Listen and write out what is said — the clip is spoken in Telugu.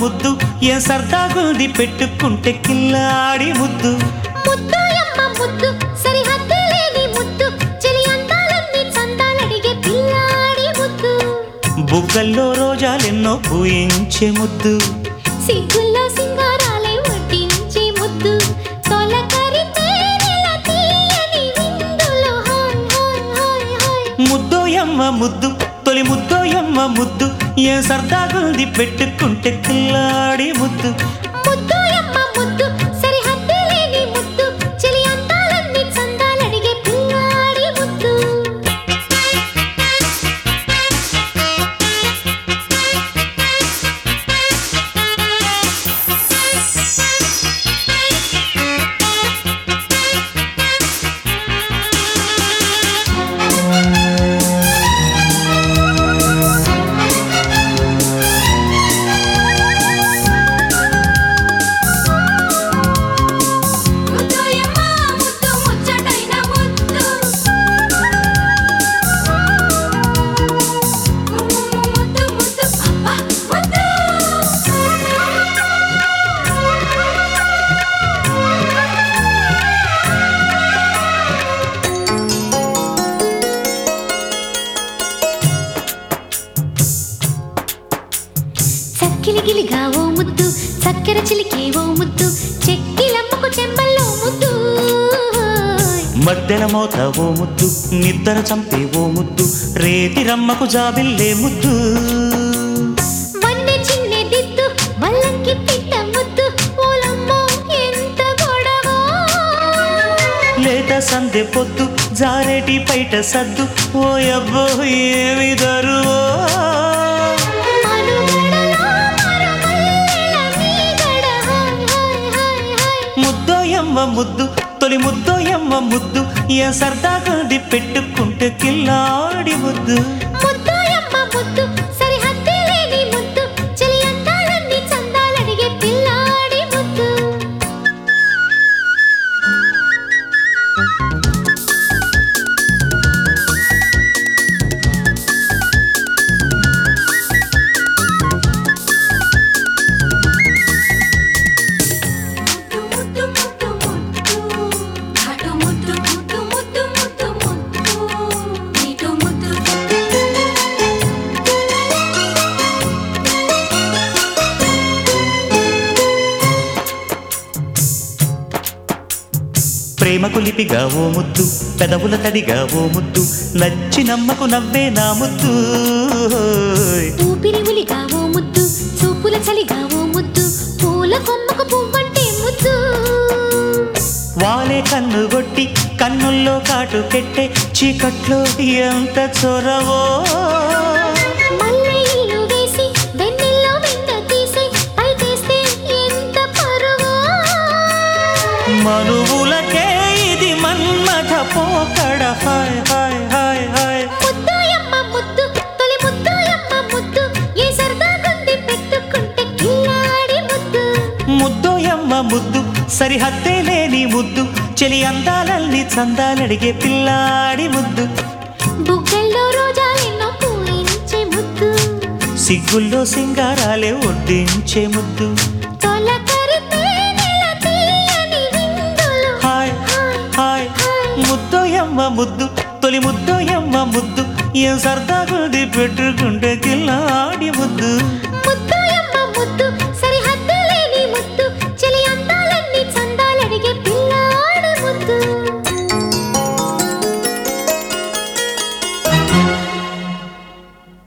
ముద్దు ఏ సరదాగుంది పెట్టుకుంటే కిల్లాడి ముద్దు ముద్దు యమ్మ ముద్దు సరిహద్దు లేని ముద్దు చెలి అందాలన్నీ చందాలడిగే పిల్లాడి ముద్దు బుగ్గల్లో రోజాలెన్నో పూయించే ముద్దు సిగ్గుల్లో సింగారాలే వడ్డించే ముద్దు తొలకరి తేనెల తీయని విందులో హాయ్ హాయ్ హాయ్ హాయ్ ముద్దోయమ్మ ముద్దు తొలి ముద్దోయమ్మ ముద్దు ఏ సరదాగుంది పెట్టుకుంటే కిల్లాడి ముద్దు ముద్దు యమ్మ ముద్దు సరిహద్దు లేని ముద్దు చెలి అందాలన్నీ చందాలడిగే పిల్లాడి ముద్దు ముద్దు యమ్మ ముద్దు ముచ్చటైన ముద్దు ముద్దు ముద్దు అబ్బా ముద్దు చక్కిలి గిలిగా ఓ ముద్దు చక్కెర చిలికే ఓ ముద్దు చెక్కిలమ్మకు చెంబల్లో ముద్దు మద్దెల మోత ఓ ముద్దు నిద్ర చంపే ఓ ముద్దు రేతి రమ్మకు జాబిల్లే ముద్దు వన్నె చిన్నె దిద్దు వల్లంకి పిట్ట ముద్దు ఓలమ్మో ఎంత గొడవో లేత సందె పొద్దు జారేటి పైట సద్దు ఓ అబ్బో ఏమి దరువో మనుగడలో మరమల్లెల మీగడ హాయ్ హాయ్ హాయ్ హాయ్ ముద్దోయమ్మ ముద్దు తొలి ముద్దోయమ్మ ముద్దు ఏ సరదాగుంది పెట్టుకుంటే కిల్లాడి ముద్దు ముద్దు యమ్మ ముద్దు సరిహద్దు లేని ముద్దు చెలి అందాలన్నీ చందాలడిగే పిల్లాడి ముద్దు ముద్దు ముద్దు ముద్దు ముద్దు ఘాటు ముద్దు ముద్దు ముద్దు ముద్దు ముద్దు నీటు ముద్దు ప్రేమకు లిపిగా ఓ ముద్దు పెదవుల తడిగా ఓ ముద్దు నచ్చి నమ్మకు నవ్వే నా ముద్దు ఊపిరి ఉలిగా ఓ ముద్దు చూపుల చలిగా ఓ ముద్దు పూల కొమ్మకు పువ్వంటే ముద్దు వాలే కన్ను కొట్టి కన్నుల్లో కాటు పెట్టే చీకట్లో ఎంత చొరవో మల్లె ఇల్లు వేసి వెన్నెల్లో వెన్న తీసి పైకేస్తే ఎంత పరువో మనువులకే ఇది మన్మథ పోకడ హాయ్ హాయ్ హాయ్ హాయ్ ముద్దు యమ్మ ముద్దు తొలి ముద్దు యమ్మ ముద్దు ఏ సరదా గుండి పెట్టుకుంటే కిల్లాడి ముద్దు ముద్దోయమ్మ ముద్దు సరిహద్దే లేని ముద్దు చెలి అందాలల్ని చందాలడిగే పిల్లాడి ముద్దు బుగ్గల్లో రోజాలెన్నో పూయించే ముద్దు సిగ్గుల్లో సింగారాలే వడ్డించే ముద్దు తొలకరి తేనెల తీయని విందులు హాయ్ హాయ్ ముద్దోయమ్మ ముద్దు తొలి ముద్దోయమ్మ ముద్దు ఏం సరదాగుంది పెట్టుకుంటే కిల్లాడి ముద్దు